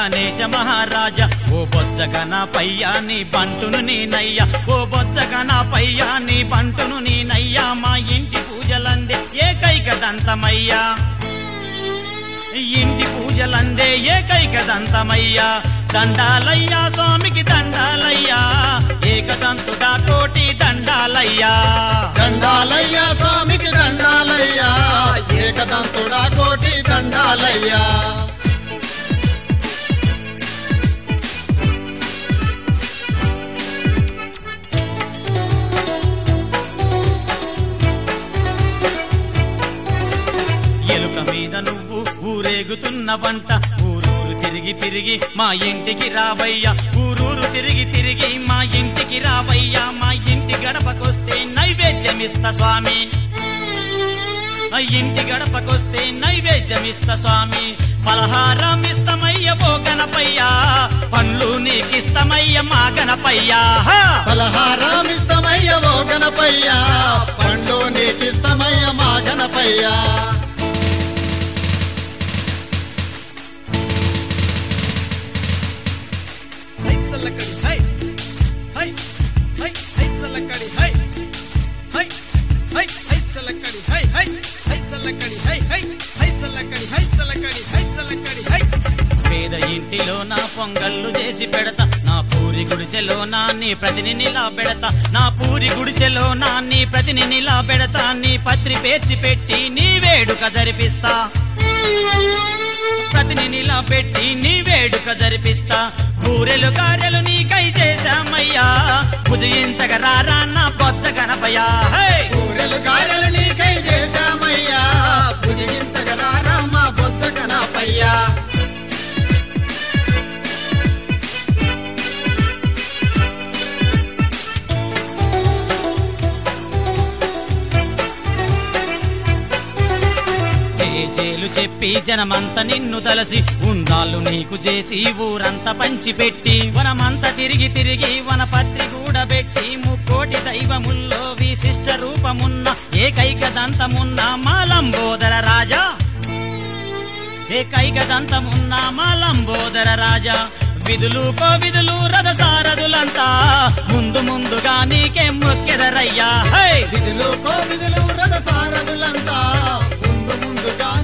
గణేశ మహారాజా ఓ బొజ్జగన పయ్యా నీ బంటును నేనయ్యా ఓ బొజ్జగన పయ్యా నీ బంటును నేనయ్యా మా ఇంటి పూజలందే ఏకైక దంతమయ్యా ఇంటి పూజలందే ఏకైక దంతమయ్యా దండాలయ్యా స్వామికి దండాలయ్యా ఏకదంతుడా కోటి దండాలయ్యా దండాలయ్యా స్వామికి దండాలయ్యా ఏకదంతుడా కోటి దండాలయ్యా ఎలుక మీద నువ్వు ఊరేగుతున్న వంట ఊరూరు తిరిగి తిరిగి మా ఇంటికి రావయ్యా ఊరూరు తిరిగి తిరిగి మా ఇంటికి రావయ్యా మా ఇంటి గడపకొస్తే నైవేద్యమిస్తా స్వామి ఆ ఇంటి గడపకొస్తే నైవేద్యమిస్తా స్వామి పలహారం ఇస్తమయ్య ఓ గణపయ్యా పండ్లు నీకిస్తమయ్య మా గణపయ్యా హా! పలహారామిస్తమయ్య ఓ గణపయ్యా పండు నీకిస్తమయ్య మా గణపయ్యా హై సల్లకడి హై హై హై హై సల్లకడి హై హై హై హై సల్లకడి హై హై హై సల్లకడి హై హై హై సల్లకడి హై సల్లకడి హై సల్లకడి హై పేద ఇంటిలో నా పొంగళ్ళు చేసి పెడతా నా పూరి గుడిసెలో నా నీ ప్రతిని నిలా పెడతా నా పూరి గుడిసెలో నా నీ ప్రతిని నిలా పెడతా నీ పత్రి పేర్చి పెట్టి నీ వేడుక జరిపిస్తా ప్రతిని నిలా పెట్టి నీ వేడుక జరిపిస్తా బూరెలు కార్యలు నీకై చేశామయ్యా భుజయించగ రారా నా బొచ్చ గణపయ్యా హే! ఊరెలు గారెలు నీకై చేశామయ్యా భుజించగలారా మా బొత్స గణపయ్యా జేలు చెప్పి జనమంత నిన్ను తలసి ఉండాలు నీకు చేసి ఊరంతా పంచిపెట్టి వనమంతా తిరిగి తిరిగి వనపత్రి కూడబెట్టి ముక్కోటి దైవముల్లో విశిష్ట రూపమున్న ఏకైక దంతమున్న మాలంబోదర రాజా ఏకైక దంతమున్న మాలంబోదర రాజా విధులు కోవిధులు రథసారథులంతా ముందు ముందుగా నీకే మొక్కెదరయ్యా హై విధులు కోవిధులు రథ సారథులంతా ముందు ముందుగా